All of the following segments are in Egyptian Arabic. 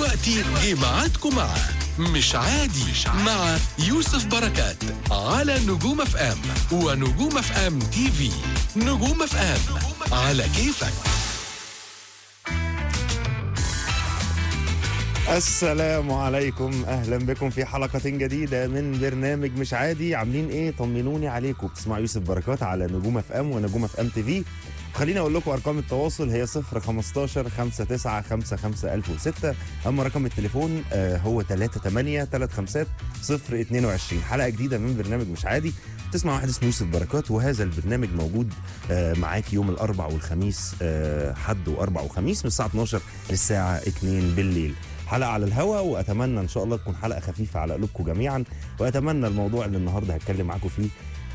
دلوقتي جه ميعادكم مع مش عادي مع يوسف بركات على نجوم اف ام ونجوم اف ام تي في نجوم اف ام على كيفك السلام عليكم اهلا بكم في حلقه جديده من برنامج مش عادي عاملين ايه طمنوني عليكم بتسمعوا يوسف بركات على نجوم اف ام ونجوم اف ام تي في خليني اقول لكم ارقام التواصل هي 0 15 59 55 1006 اما رقم التليفون آه هو 38 35 0 22 حلقه جديده من برنامج مش عادي تسمع واحد اسمه يوسف بركات وهذا البرنامج موجود آه معاك يوم الاربع والخميس آه حد واربع وخميس من الساعه 12 للساعه 2 بالليل حلقه على الهوا واتمنى ان شاء الله تكون حلقه خفيفه على قلوبكم جميعا واتمنى الموضوع اللي النهارده هتكلم معاكم فيه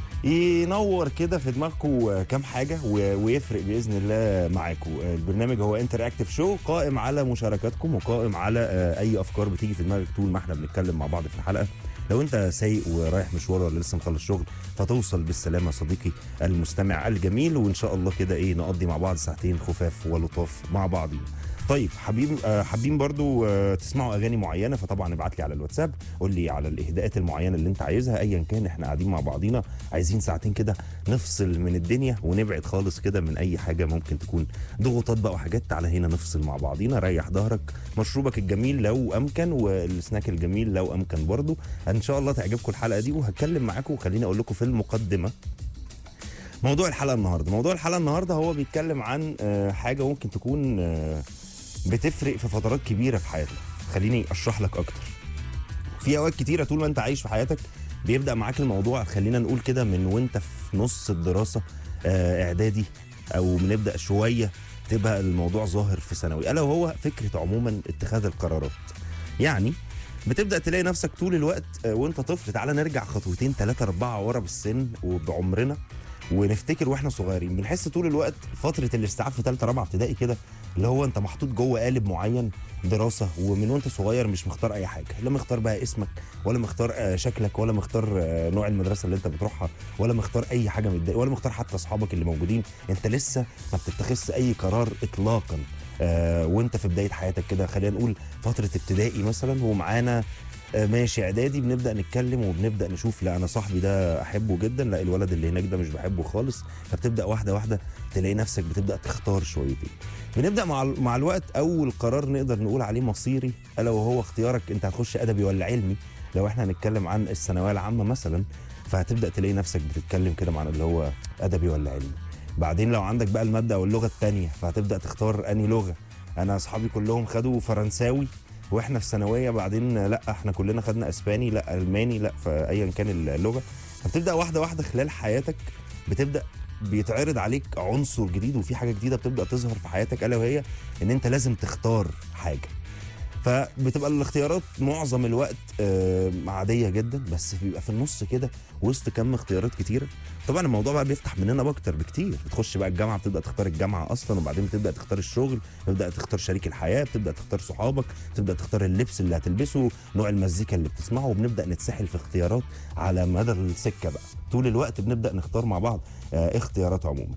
ينور كده في دماغكم كام حاجه و- ويفرق باذن الله معاكم البرنامج هو انتر اكتف شو قائم على مشاركاتكم وقائم على آه، اي افكار بتيجي في دماغك طول ما احنا بنتكلم مع بعض في الحلقه لو انت سايق ورايح مشوار ولا لسه مخلص شغل فتوصل بالسلامه يا صديقي المستمع الجميل وان شاء الله كده ايه نقضي مع بعض ساعتين خفاف ولطاف مع بعضين طيب حابين آه، حابين برضو آه، تسمعوا اغاني معينه فطبعا ابعت لي على الواتساب قول لي على الاهداءات المعينه اللي انت عايزها ايا كان احنا قاعدين مع بعضينا عايزين ساعتين كده نفصل من الدنيا ونبعد خالص كده من اي حاجه ممكن تكون ضغوطات بقى وحاجات تعالى هنا نفصل مع بعضينا ريح ظهرك مشروبك الجميل لو امكن والسناك الجميل لو امكن برضو ان شاء الله تعجبكم الحلقه دي وهتكلم معاكم وخليني اقول لكم في المقدمه موضوع الحلقه النهارده موضوع الحلقه النهارده هو بيتكلم عن آه، حاجه ممكن تكون آه، بتفرق في فترات كبيره في حياتنا خليني اشرح لك اكتر في اوقات كتيره طول ما انت عايش في حياتك بيبدا معاك الموضوع خلينا نقول كده من وانت في نص الدراسه آه، اعدادي او بنبدا شويه تبقى الموضوع ظاهر في ثانوي الا وهو فكره عموما اتخاذ القرارات يعني بتبدا تلاقي نفسك طول الوقت آه، وانت طفل تعالى نرجع خطوتين ثلاثه اربعه ورا بالسن وبعمرنا ونفتكر واحنا صغيرين بنحس طول الوقت فتره الاستيعاب في ثالثه رابعه ابتدائي كده اللي هو انت محطوط جوه قالب معين دراسه ومن وانت صغير مش مختار اي حاجه لا مختار بقى اسمك ولا مختار آه، شكلك ولا مختار آه، نوع المدرسه اللي انت بتروحها ولا مختار اي حاجه من الدنيا ولا مختار حتى اصحابك اللي موجودين انت لسه ما بتتخذش اي قرار اطلاقا آه وانت في بدايه حياتك كده خلينا نقول فتره ابتدائي مثلا ومعانا آه، ماشي اعدادي بنبدا نتكلم وبنبدا نشوف لا انا صاحبي ده احبه جدا لا الولد اللي هناك ده مش بحبه خالص فبتبدا واحده واحده تلاقي نفسك بتبدا تختار شويتين بنبدا مع ال- مع الوقت اول قرار نقدر نقول عليه مصيري الا وهو اختيارك انت هتخش ادبي ولا علمي لو احنا هنتكلم عن الثانويه العامه مثلا فهتبدا تلاقي نفسك بتتكلم كده مع اللي هو ادبي ولا علمي بعدين لو عندك بقى الماده او اللغه الثانيه فهتبدا تختار انهي لغه انا اصحابي كلهم خدوا فرنساوي واحنا في ثانويه بعدين لا احنا كلنا خدنا اسباني لا الماني لا فايا كان اللغه فبتبدا واحده واحده خلال حياتك بتبدا بيتعرض عليك عنصر جديد وفي حاجه جديده بتبدا تظهر في حياتك الا وهي ان انت لازم تختار حاجه فبتبقى الاختيارات معظم الوقت آه، عاديه جدا بس بيبقى في النص كده وسط كم اختيارات كتيره طبعا الموضوع بقى بيفتح مننا باكتر بكتير بتخش بقى الجامعه بتبدا تختار الجامعه اصلا وبعدين بتبدا تختار الشغل بتبدا تختار شريك الحياه بتبدا تختار صحابك بتبدا تختار اللبس اللي هتلبسه نوع المزيكا اللي بتسمعه وبنبدا نتسحل في اختيارات على مدى السكه بقى طول الوقت بنبدا نختار مع بعض آه، اختيارات عموما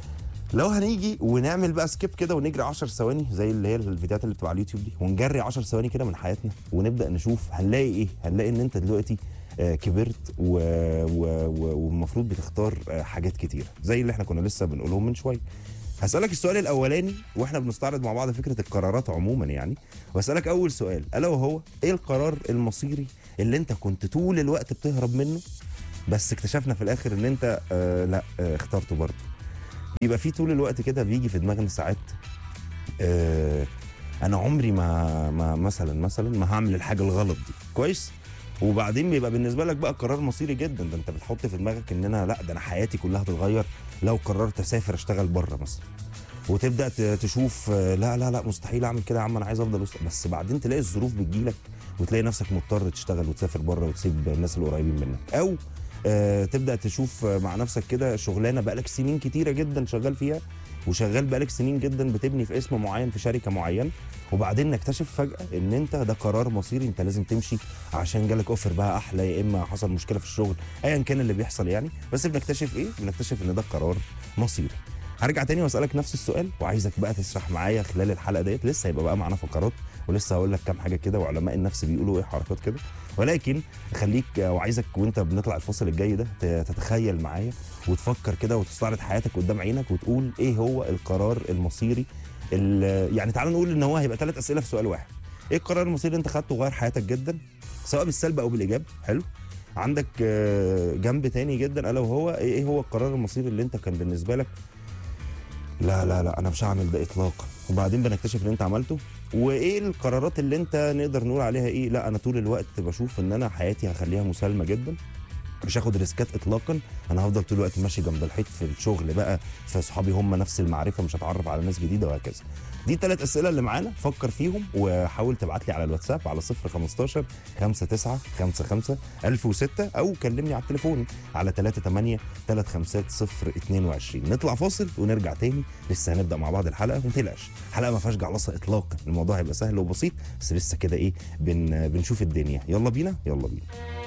لو هنيجي ونعمل بقى سكيب كده ونجري 10 ثواني زي اللي هي الفيديوهات اللي بتبقى على اليوتيوب دي ونجري 10 ثواني كده من حياتنا ونبدا نشوف هنلاقي ايه هنلاقي ان انت دلوقتي آه، كبرت و... و... و... والمفروض بتختار آه، حاجات كتيره زي اللي احنا كنا لسه بنقولهم من شويه هسألك السؤال الأولاني واحنا بنستعرض مع بعض فكرة القرارات عموما يعني وأسألك أول سؤال ألا وهو إيه القرار المصيري اللي أنت كنت طول الوقت بتهرب منه بس اكتشفنا في الآخر إن أنت آه لا آه اخترته برضه بيبقى في طول الوقت كده بيجي في دماغنا ساعات آه انا عمري ما ما مثلا مثلا ما هعمل الحاجه الغلط دي كويس وبعدين بيبقى بالنسبه لك بقى قرار مصيري جدا ده انت بتحط في دماغك ان انا لا ده انا حياتي كلها هتتغير لو قررت اسافر اشتغل بره مثلا وتبدا ت- تشوف آه، لا لا لا مستحيل اعمل كده يا عم انا عايز افضل وسط بس بعدين تلاقي الظروف بتجيلك وتلاقي نفسك مضطر تشتغل وتسافر بره وتسيب الناس اللي قريبين منك او آه، تبدا تشوف آه، مع نفسك كده شغلانه بقالك سنين كتيره جدا شغال فيها وشغال بقالك سنين جدا بتبني في اسم معين في شركه معينه وبعدين نكتشف فجاه ان انت ده قرار مصيري انت لازم تمشي عشان جالك اوفر بقى احلى يا اما حصل مشكله في الشغل ايا كان اللي بيحصل يعني بس بنكتشف ايه بنكتشف ان ده قرار مصيري هرجع تاني واسالك نفس السؤال وعايزك بقى تسرح معايا خلال الحلقه ديت لسه هيبقى بقى معانا فقرات ولسه هقول لك كام حاجه كده وعلماء النفس بيقولوا ايه حركات كده ولكن خليك وعايزك وانت بنطلع الفصل الجاي ده ت- تتخيل معايا وتفكر كده وتستعرض حياتك قدام عينك وتقول ايه هو القرار المصيري ال- يعني تعال نقول ان هو هيبقى ثلاث اسئله في سؤال واحد ايه القرار المصيري اللي انت خدته وغير حياتك جدا سواء بالسلب او بالايجاب حلو عندك آه، جنب تاني جدا الا وهو ايه إيه هو القرار المصيري اللي انت كان بالنسبه لك لا لا لا انا مش هعمل ده اطلاقا وبعدين بنكتشف ان انت عملته وايه القرارات اللي انت نقدر نقول عليها ايه لا انا طول الوقت بشوف ان انا حياتي هخليها مسالمه جدا مش هاخد ريسكات اطلاقا انا هفضل طول الوقت ماشي جنب الحيط في الشغل بقى في اصحابي هم نفس المعرفه مش هتعرف على ناس جديده وهكذا دي الثلاث اسئله اللي معانا فكر فيهم وحاول تبعت لي على الواتساب على 015 59 55 1006 او كلمني على التليفون على 38 350 022 نطلع فاصل ونرجع تاني لسه هنبدا مع بعض الحلقه وما تقلقش الحلقه ما فيهاش جعلصه اطلاقا الموضوع هيبقى سهل وبسيط بس لسه كده ايه بن بنشوف الدنيا يلا بينا يلا بينا